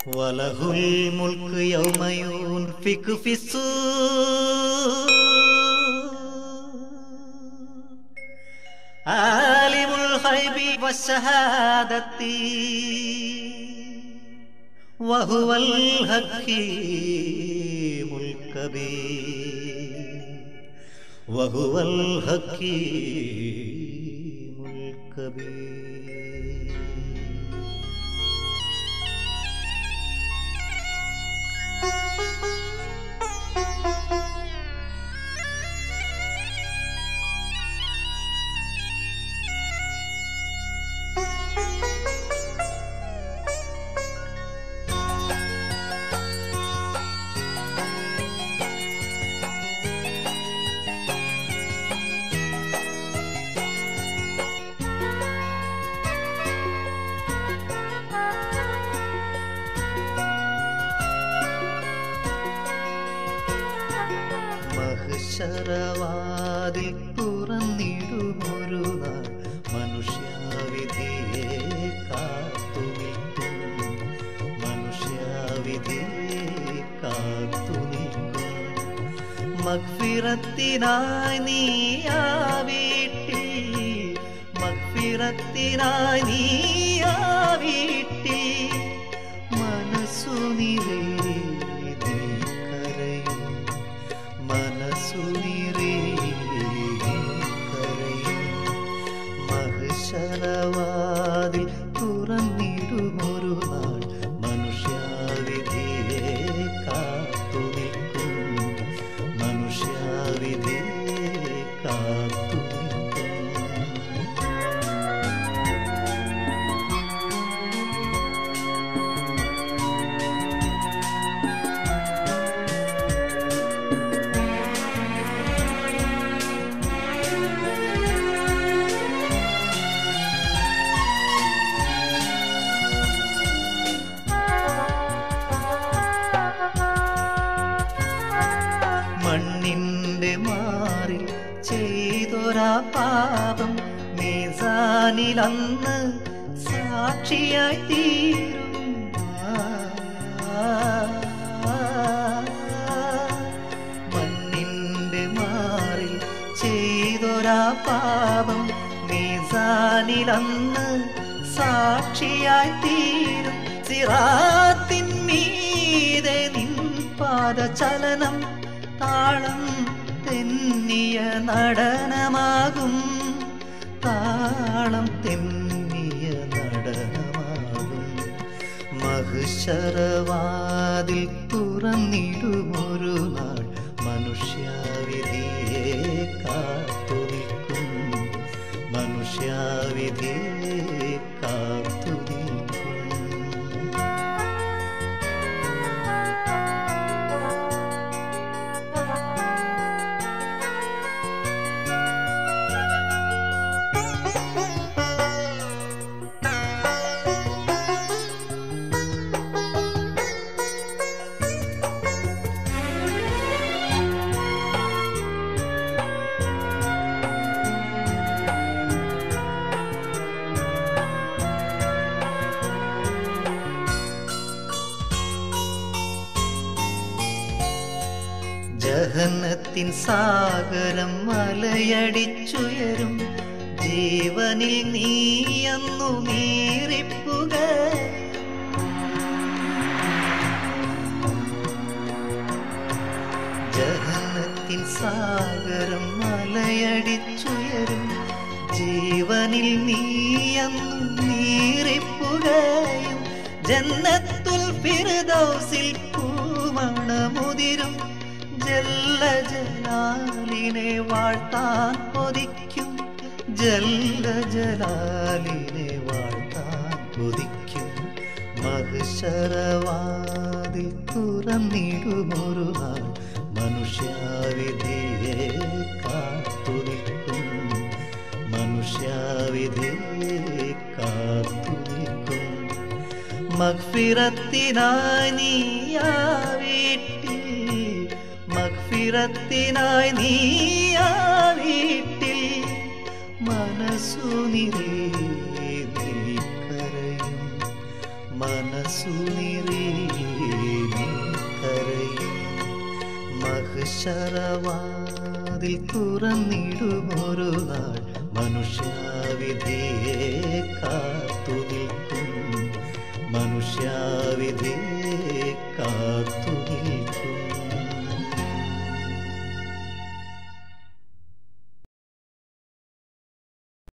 وله الملك يوم ينفك في الصور عالم الغيب والشهادة وهو الحكيم الكبير وهو الحكيم الكبير മഹശരവാതിൽ തുറന്നിടുമൊരു നാൾ മനുഷ്യാവിധിയെ കാത്തുനിൽക്കും മനുഷ്യാവിധിയെ കാത്തുനിൽക്കും മഗ്ഫിറത്തിനായി നീ ആ വീട്ടിൽ മഗ്ഫിറത്തിനായി നീ ആ വീട്ടിൽ മനസ്സു നിറയെ നീ കരയും മനസ്സു നിറയെ നീ കരയും മഹശരവാതിൽ തുറന്നിടുമൊരു നാൾ മനുഷ്യാവിധിയെ കാത്തുനിൽക്കും മനുഷ്യാവിധിയെ കാത്തുനിൽക്കും മണ്ണിന്റെ മാറിൽ ചെയ്തൊരാ പാപം മീസാനിലന്ന് സാക്ഷിയായി തീരും മണ്ണിന്റെ മാറിൽ ചെയ്തൊരാ പാപം മീസാനിലന്ന് സാക്ഷിയായി തീരും സിറാത്തിൻ മീതെ നിൻ പാദചലനം താളം തെന്നിയ നടനമാകും താളം തെന്നിയ നടനമാകും മഹശരവാതിൽ തുറന്നിടുമൊരു നാൾ മനുഷ്യാവിധിയെ കാത്തുനിൽക്കും മനുഷ്യാവിധിയെ കാത്തുനിൽക്കും ജഹന്നത്തിൻ സാഗരം മലയടിച്ചുയരും ജീവനിൽ നീ അന്നു നീറിപ്പുക ജഹന്നത്തിൻ സാഗരം മലയടിച്ചുയരും ജീവനിൽ നീ അന്നു നീറിപ്പുകയും ജന്നത്തുൽ ഫിർദൗസിൽ പൂമണമുതിരും ജല്ല ജലാലിനെ വാഴ്ത്താൻ കൊതിക്കും ജല്ല ജലാലിനെ വാഴ്ത്താൻ കൊതിക്കും മഹശരവാതിൽ തുറന്നിടുമൊരു നാൾ മനുഷ്യാവിധിയെ കാത്തുനിൽക്കും മനുഷ്യാവിധിയെ കാത്തുനിൽക്കും മഗ്ഫിറത്തിനായി നീ ആ വീട്ടിൽ മഗ്ഫിറത്തിനായി നീ ആ വീട്ടിൽ മനസ്സു നിറയെ നീ കരയും മനസ്സു നിറയെ മഹശരവാതിൽ തുറന്നിടുമൊരു നാൾ മനുഷ്യാവിധിയെ കാത്തു നിൽക്കും മനുഷ്യാവിധിയെ